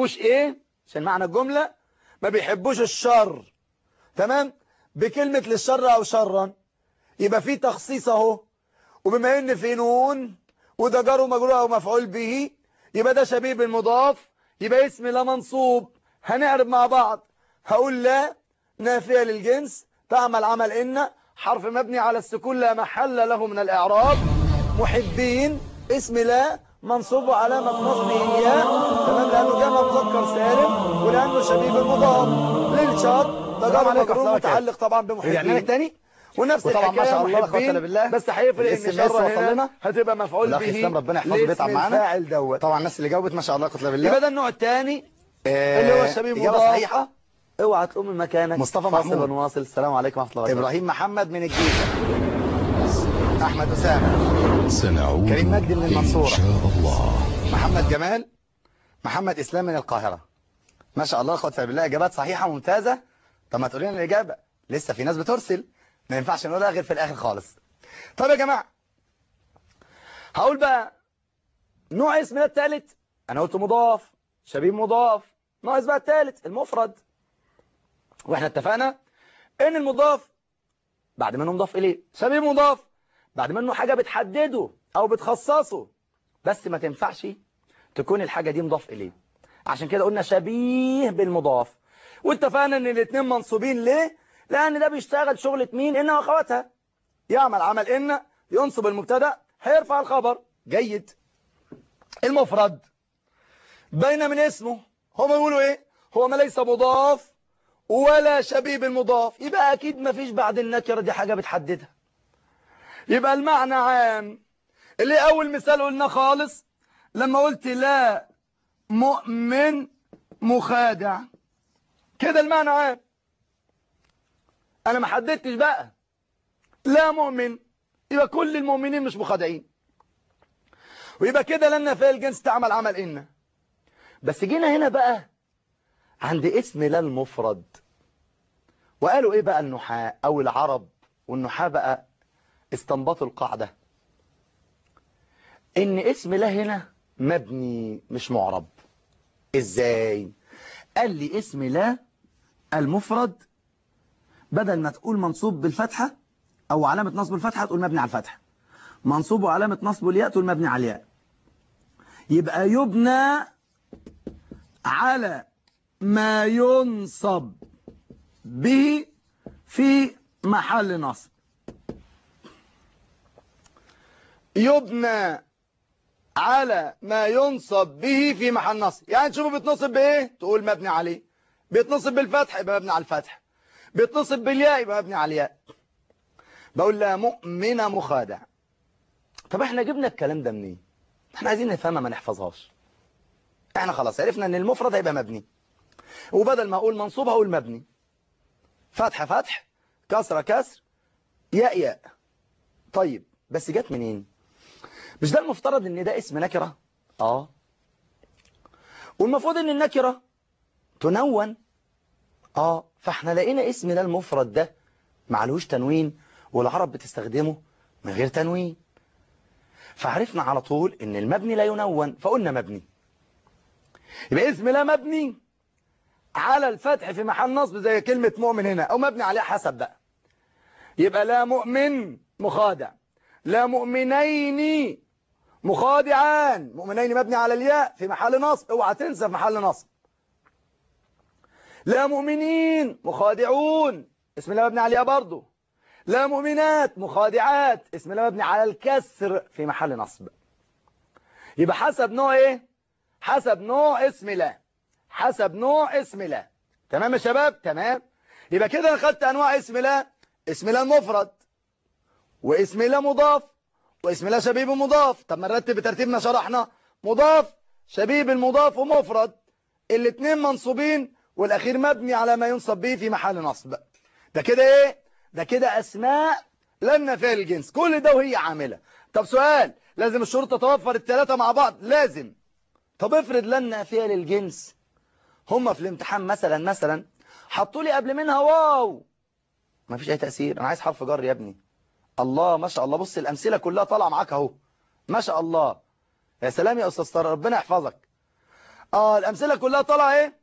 بيحبوش ايه عشان معنى الجملة ما بيحبوش الشر تمام بكلمة للشر او شرا يبقى في تخصيص اهو وبما ان في نون وده جار ومجرور او مفعول به يبقى ده شبيه بالمضاف يبقى اسم لا منصوب هنعرب مع بعض هقول لا نافية للجنس تعمل عمل إن حرف مبني على السكون لا محل له من الإعراب محبين اسم لا منصوب علامة نصبه إياه تمام لأنه جمع مذكر سالم ولأنه شبيه بالمضاف للشر ده سلام جار عليك مجرور أخلاقك. متعلق طبعا رجعنا لك بمحبين تاني ونفس وطبعا ما الحكاية شاء الله لا قوة محبين إلا بالله. بس هيفرق الاسم ان لسه شر وصل هنا لنا. هتبقى مفعول الأخ به إسلام ربنا يحفظه لاسم بيتعب معانا. الفاعل دوت طبعا الناس اللي جاوبت ما شاء الله قتل بالله يبقى ده النوع الثاني آه، اللي هو الشبيه إجابة مضاف. صحيحة اوعى تقوم من مكانك مصطفى فاصل محمود. ونواصل السلام عليكم ورحمه الله وبركاته إبراهيم محمد من الجيزة أحمد أسامة سنعود كريم مجدي من المنصورة. إن شاء الله محمد جمال محمد إسلام من القاهرة ما شاء الله قتل بالله إجابات صحيحة ممتازة طب ما تقولي لنا الإجابة لسه في ناس بترسل ما ينفعش نقولها غير في الآخر خالص طب يا جماعه هقول بقى نوع اسم ده الثالث انا قلت مضاف شبيه مضاف ناقص بقى الثالث المفرد واحنا اتفقنا ان المضاف بعد منه مضاف اليه شبيه مضاف بعد منه حاجه بتحدده او بتخصصه بس ما تنفعش تكون الحاجه دي مضاف اليه عشان كده قلنا شبيه بالمضاف واتفقنا ان الاثنين منصوبين ليه لان ده بيشتغل شغلة مين ان واخواتها يعمل عمل ان ينصب المبتدا هيرفع الخبر جيد المفرد بين من اسمه هم يقولوا ايه هو ما ليس مضاف ولا شبيه بالمضاف يبقى اكيد ما فيش بعد النكره دي حاجه بتحددها يبقى المعنى عام اللي اول مثال قلنا خالص لما قلت لا مؤمن مخادع كده المعنى عام انا ما حددتش بقى لا مؤمن يبقى كل المؤمنين مش مخادعين ويبقى كده لنا في الجنس تعمل عمل إن بس جينا هنا بقى عند اسم لا المفرد وقالوا ايه بقى النحاة او العرب والنحاة بقى استنبطوا القاعدة ان اسم لا هنا مبني مش معرب ازاي قال لي اسم لا المفرد بدل ما تقول منصوب بالفتحة او علامة نصب الفتحة تقول مبني على الفتحة منصوب وعلامة نصب الياء تقول مبني على الياء يبقى يبنى على ما ينصب به في محل نصب يبنى على ما ينصب به في محل نصب يعني تشوفه بيتنصب بايه تقول مبني عليه بيتنصب بالفتح يبقى مبني على الفتح بيتنصب بالياء يبقى مبني على الياء بقول لا مؤمن مخادع طب احنا جبنا الكلام ده منين احنا عايزين نفهمها ما نحفظهاش احنا خلاص عرفنا ان المفرد هيبقى مبني وبدل ما اقول منصوب هقول مبني فتح فتح كسرة كسر ياء ياء طيب بس جت منين مش ده المفترض ان ده اسم نكرة اه والمفروض ان النكرة تنون اه فاحنا لقينا اسم ده المفرد ده معلوش تنوين والعرب بتستخدمه من غير تنوين فعرفنا على طول ان المبني لا ينون فقلنا مبني يبقى اسم لا مبني على الفتح في محل نصب زي كلمة مؤمن هنا او مبني عليه حسب بقى يبقى لا مؤمن مخادع لا مؤمنين مخادعان مؤمنين مبني على الياء في محل نصب اوعى تنسى في محل نصب لا مؤمنين مخادعون اسم الله مبني على الياء برضه لا مؤمنات مخادعات اسم الله مبني على الكسر في محل نصب يبقى حسب نوع ايه حسب نوع اسم الله حسب نوع اسم الله تمام يا شباب تمام يبقى كده انا خدت انواع اسم الله اسم الله المفرد واسم الله مضاف واسم الله شبيه مضاف طب ما نرتب بترتيب ما شرحنا مضاف شبيه المضاف ومفرد الاثنين منصوبين والاخير مبني على ما ينصب به في محل نصب ده كده ايه ده كده اسماء لن فيها الجنس كل ده وهي عامله طب سؤال لازم الشروط تتوفر الثلاثه مع بعض لازم طب افرض لن فيها للجنس هم في الامتحان مثلا مثلا حطوا لي قبل منها واو ما فيش اي تأثير انا عايز حرف جر يا ابني الله ما شاء الله بص الامثله كلها طالعه معاك اهو ما شاء الله يا سلام يا استاذ طارق ربنا يحفظك اه الامثله كلها طالعه ايه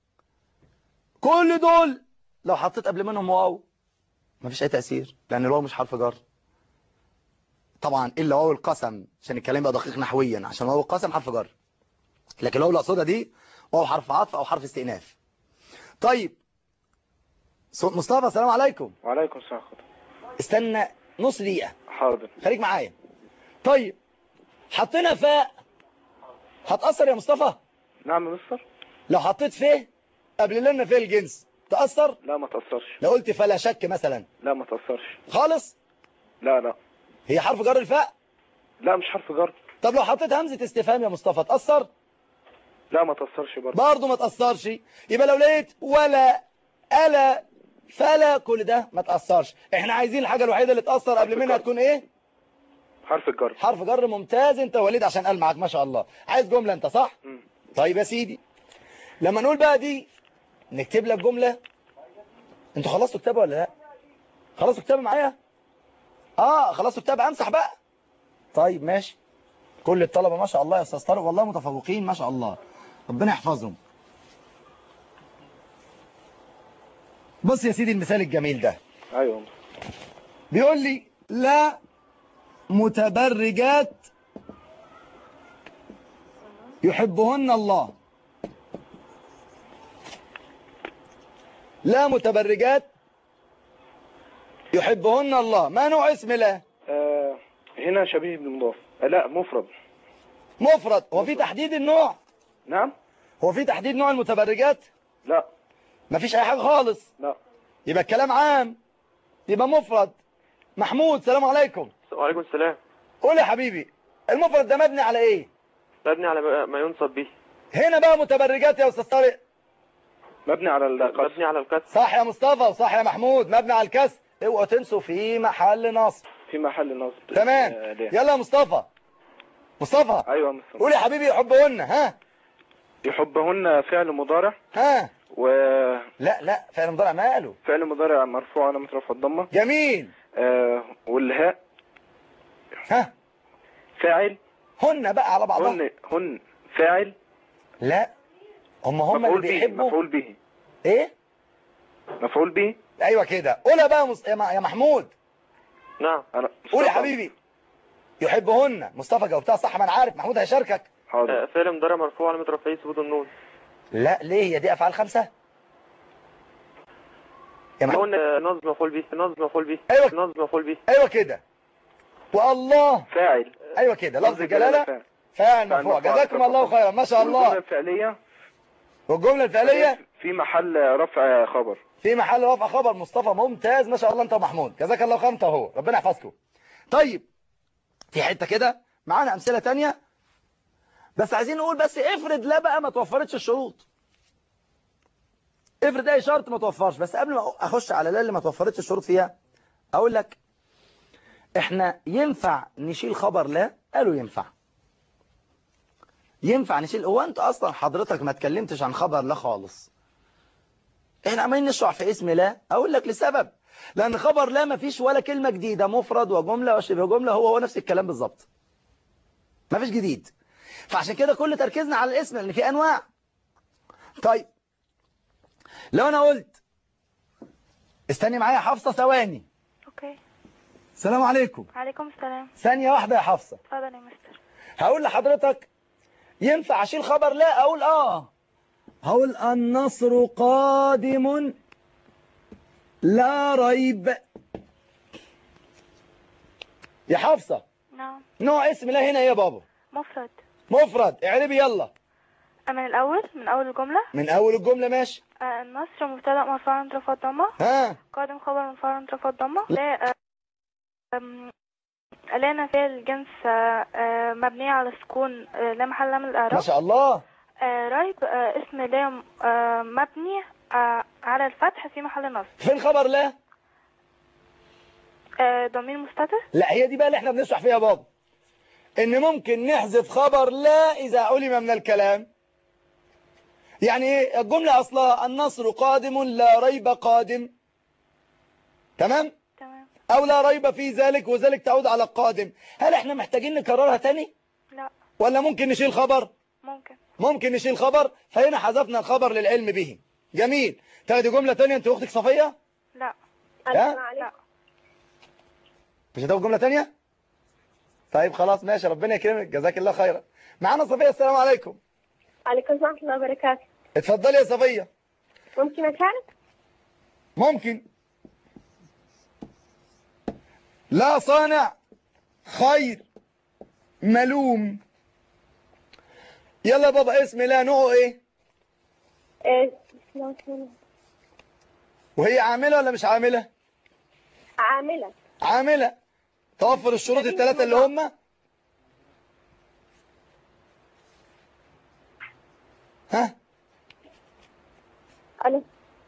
كل دول لو حطيت قبل منهم واو مفيش اي تاثير لان الواو مش حرف جر طبعا الا واو القسم عشان الكلام يبقى دقيق نحويا عشان واو القسم حرف جر لكن الواو اللي اقصدها دي واو حرف عطف او حرف استئناف طيب صوت مصطفى السلام عليكم وعليكم السلام استنى نص دقيقه حاضر خليك معايا طيب حطينا فاء هتأثر يا مصطفى نعم يا مستر لو حطيت فيه قبل لنا فيه الجنس تأثر لا ما تأثرش لو قلت فلا شك مثلا لا ما تأثرش خالص لا لا هي حرف جر الفاء لا مش حرف جر طب لو حطيت همزة استفهام يا مصطفى تأثر لا ما تأثرش برضه برضه ما تأثرش يبقى لو لقيت ولا ألا فلا كل ده ما تأثرش احنا عايزين الحاجة الوحيدة اللي تأثر قبل منها تكون ايه حرف الجر حرف جر ممتاز انت وليد عشان قال معاك ما شاء الله عايز جملة انت صح مم. طيب يا سيدي لما نقول بقى دي نكتب لك جملة انتوا خلصتوا كتابة ولا لا خلصتوا كتابة معايا اه خلصتوا كتابة امسح بقى طيب ماشي كل الطلبة ما شاء الله يا استاذ طارق والله متفوقين ما شاء الله ربنا يحفظهم بص يا سيدي المثال الجميل ده ايوه يا مستر. بيقول لي لا متبرجات يحبهن الله لا متبرجات يحبهن الله ما نوع اسم لا آه هنا شبيه بالمضاف آه لا مفرد مفرد هو في تحديد النوع نعم هو في تحديد نوع المتبرجات لا مفيش اي حاجة خالص لا يبقى الكلام عام يبقى مفرد محمود سلام عليكم وعليكم السلام قول يا حبيبي المفرد ده مبني على ايه مبني على ما ينصب به هنا بقى متبرجات يا استاذ طارق مبني على القصر مبني على الكسر صح يا مصطفى وصح يا محمود مبني على الكسر اوعوا تنسوا في محل نصب في محل نصب تمام آه ليه؟ يلا يا مصطفى مصطفى ايوه يا مستر قول يا حبيبي يحبهن ها يحبهن فعل مضارع ها وفعل لا لا فعل مضارع ماله مضارع مرفوع على رفع الضمه جميل آه والهاء ها فاعل هن بقى على بعضها هن هن فاعل لا هم هم اللي مفعول به بيحبوا مفعول به ايه مفعول به ايوه كده قولها بقى مص... يا م- يا محمود نعم أنا قول يا مصطفى. حبيبي يحبهن مصطفى جاوبتها صح ما انا عارف محمود هيشاركك حاضر آه، فعل مضارع مرفوع على رفعه ثبوت النون لا ليه هي دي افعال خمسه يا محمود قلنا نصب مفعول به نصب مفعول به أيوة. نصب مفعول به ايوه كده والله فاعل ايوه كده لفظ الجلاله فاعل. فاعل فاعل مرفوع مرفوع. جزاكم الله خيرا ما شاء والجملة الله الفعلية والجمله الفعليه في محل رفع خبر في محل رفع خبر مصطفى ممتاز ما شاء الله انت ومحمود جزاك الله خير انت اهو ربنا يحفظكم طيب في حته كده معانا امثله تانية بس عايزين نقول بس افرض لا بقى ما توفرتش الشروط افرض اي شرط ما توفرش بس قبل ما اخش على لا اللي ما توفرتش الشروط فيها اقول لك احنا ينفع نشيل خبر لا قالوا ينفع ينفع نشيل هو انت اصلا حضرتك ما اتكلمتش عن خبر لا خالص احنا عمالين نشرح في اسم لا اقول لك لسبب لان خبر لا ما فيش ولا كلمة جديدة مفرد وجملة وشبه جملة هو هو نفس الكلام بالظبط ما فيش جديد فعشان كده كل تركيزنا على الاسم لان في انواع طيب لو انا قلت استني معايا يا حفصة ثواني اوكي السلام عليكم عليكم السلام ثانية واحدة يا حفصة اتفضل يا مستر هقول لحضرتك ينفع اشيل خبر لا اقول اه هقول النصر قادم لا ريب يا حفصة نعم نوع اسم لا هنا ايه يا بابا مفرد مفرد اعربي يلا من الاول من اول الجملة من اول الجملة ماشي آه، النصر مبتدأ مرفوع عند رفع الضمة ها قادم خبر مرفوع عند رفع الضمة لا آه، آم، لا نفي الجنس آه، آه، مبنية على السكون آه، لا محل من ما الإعراب شاء الله آه، ريب آه، اسم لا آه، مبني آه، على الفتح في محل نصب فين خبر لا آه، ضمير مستتر لا هي دي بقى اللي احنا بنشرح فيها يا بابا ان ممكن نحذف خبر لا اذا علم من الكلام يعني ايه الجملة اصلها النصر قادم لا ريب قادم تمام تمام او لا ريب في ذلك وذلك تعود على القادم هل احنا محتاجين نكررها تاني لا ولا ممكن نشيل خبر ممكن ممكن نشيل خبر فهنا حذفنا الخبر للعلم به جميل تاخدي جملة تانية انت واختك صفية لا ها لا مش هتاخد جملة تانية طيب خلاص ماشي ربنا يكرمك جزاك الله خيرا معانا صفية السلام عليكم عليكم السلام ورحمة الله وبركاته اتفضلي يا صفية ممكن أشارك؟ ممكن لا صانع خير ملوم يلا يا بابا اسم لا نوعه ايه إيه بسم الله الرحمن الرحيم. وهي عاملة ولا مش عاملة عاملة عاملة توفر الشروط الثلاثة اللي هم ها ألو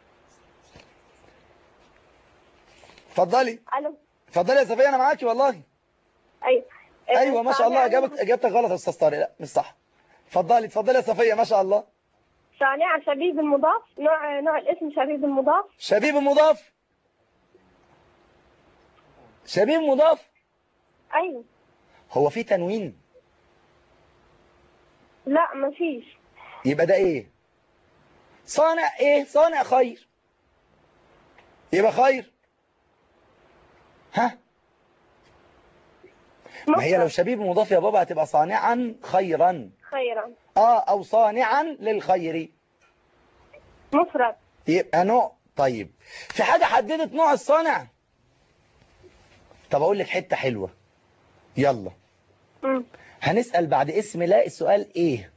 اتفضلي ألو اتفضلي يا صفية انا معاكي والله أيوة إيه، ايوه ما شاء الله صانعة- اجابت اجابتك غلط يا استاذ طارق لا مش صح اتفضلي اتفضلي يا صفية ما شاء الله صانعة شبيب المضاف نوع نوع الاسم شبيب المضاف شبيب مضاف شبيب مضاف أيوة هو في تنوين لا مفيش يبقى ده ايه صانع ايه صانع خير يبقى خير ها ما هي لو شبيب مضاف يا بابا هتبقى صانعا خيرا خيرا اه او صانعا للخير مفرد يبقى نوع طيب في حاجة حددت نوع الصانع طب اقول لك حتة حلوة يلا مم. هنسأل بعد اسم لا السؤال ايه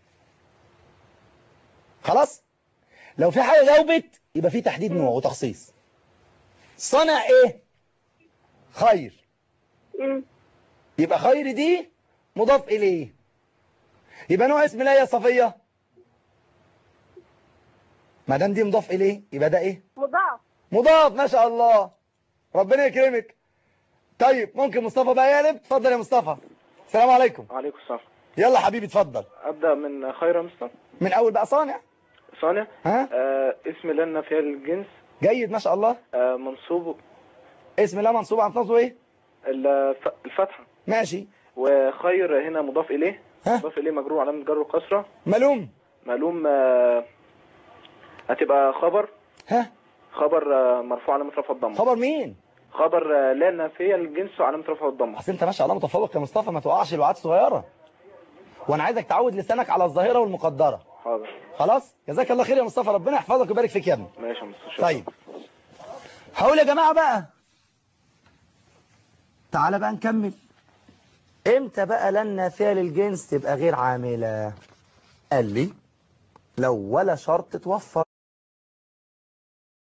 خلاص لو في حاجة جاوبت يبقى في تحديد نوع وتخصيص صنع ايه خير مم. يبقى خير دي مضاف اليه يبقى نوع اسم لا يا صفية ما دام دي مضاف اليه يبقى ده ايه مضاف مضاف ما شاء الله ربنا يكرمك طيب ممكن مصطفى بقى يقلب اتفضل يا مصطفى السلام عليكم عليكم السلام يلا حبيبي اتفضل أبدأ من خير مستر من اول بقى صانع صانع ها آه اسم لنا في الجنس جيد ما شاء الله آه منصوب اسم لا منصوب عن نصبه ايه الف- الفتحة ماشي وخير هنا مضاف إليه ها مضاف إليه مجرور علامة جر وكسرة ملوم معلوم آه هتبقى خبر ها خبر آه مرفوع علامة رفع الضمة خبر مين خبر آه لا نافية الجنس وعلامة رفع الضمة اصل انت ما شاء الله متفوق يا مصطفى ما توقعش الوعات صغيره وانا عايزك تعود لسانك على الظاهره والمقدره حاضر خلاص جزاك الله خير يا مصطفى ربنا يحفظك ويبارك فيك يا ابني ماشي يا مستر شكرا. طيب هقول يا جماعة بقى تعالى بقى نكمل امتى بقى لن نافية للجنس تبقى غير عاملة قال لي لو ولا شرط توفر